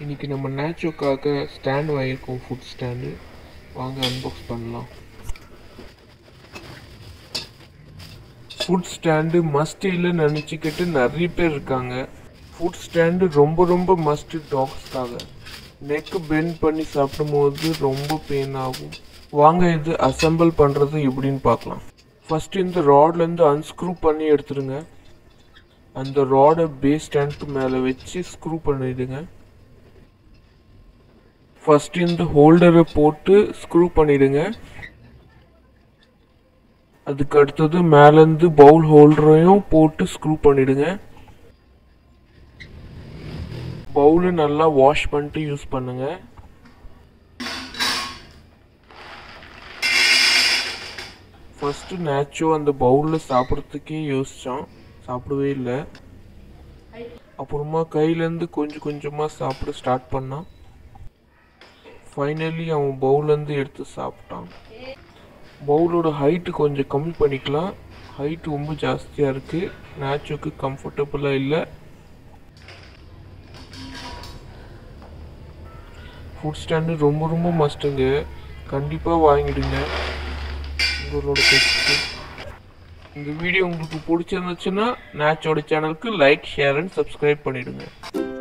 இன்னைக்கு நம்ம நேச்சோக்காக ஸ்டாண்ட் வாங்கியிருக்கோம் ஃபுட் ஸ்டாண்டு வாங்க அன்பாக்ஸ் பண்ணலாம் ஃபுட் ஸ்டாண்டு மஸ்ட் இல்லைன்னு நினச்சிக்கிட்டு நிறைய பேர் இருக்காங்க ஃபுட் ஸ்டாண்டு ரொம்ப ரொம்ப மஸ்ட் டாக்ஸ்க்காக நெக்கு பெண்ட் பண்ணி சாப்பிடும்போது ரொம்ப பெயின் ஆகும் வாங்க இது அசெம்பிள் பண்ணுறது எப்படின்னு பார்க்கலாம் ஃபர்ஸ்ட் இந்த ராட்லேருந்து அன்ஸ்க்ரூ பண்ணி எடுத்துடுங்க அந்த ராடை பேஸ் ஸ்டாண்டுக்கு மேலே வச்சு ஸ்க்ரூ பண்ணிடுங்க ஃபர்ஸ்ட் இந்த ஹோல்டரை போட்டு ஸ்க்ரூ பண்ணிடுங்க அதுக்கு அடுத்தது மேலேருந்து பவுல் ஹோல்டரையும் போட்டு ஸ்க்ரூ பண்ணிடுங்க பவுலை நல்லா வாஷ் பண்ணிட்டு யூஸ் பண்ணுங்க ஃபர்ஸ்ட் நேச்சோ அந்த பவுலில் சாப்பிட்றதுக்கே யோசிச்சான் சாப்பிடவே இல்லை அப்புறமா கையிலேருந்து கொஞ்சம் கொஞ்சமாக சாப்பிட ஸ்டார்ட் பண்ணான் ஃபைனலி அவன் பவுலேருந்து எடுத்து சாப்பிட்டான் பவுலோட ஹைட்டு கொஞ்சம் கம்மி பண்ணிக்கலாம் ஹைட் ரொம்ப ஜாஸ்தியாக இருக்குது நேச்சோக்கு கம்ஃபர்டபுளாக இல்லை ஃபுட் ஸ்டாண்டு ரொம்ப ரொம்ப மஸ்ட்டுங்க கண்டிப்பாக வாங்கிடுங்க உங்களோட பெஸ்ட்டு இந்த வீடியோ உங்களுக்கு பிடிச்சிருந்துச்சுன்னா நேச்சோட சேனலுக்கு லைக் ஷேர் அண்ட் சப்ஸ்கிரைப் பண்ணிடுங்க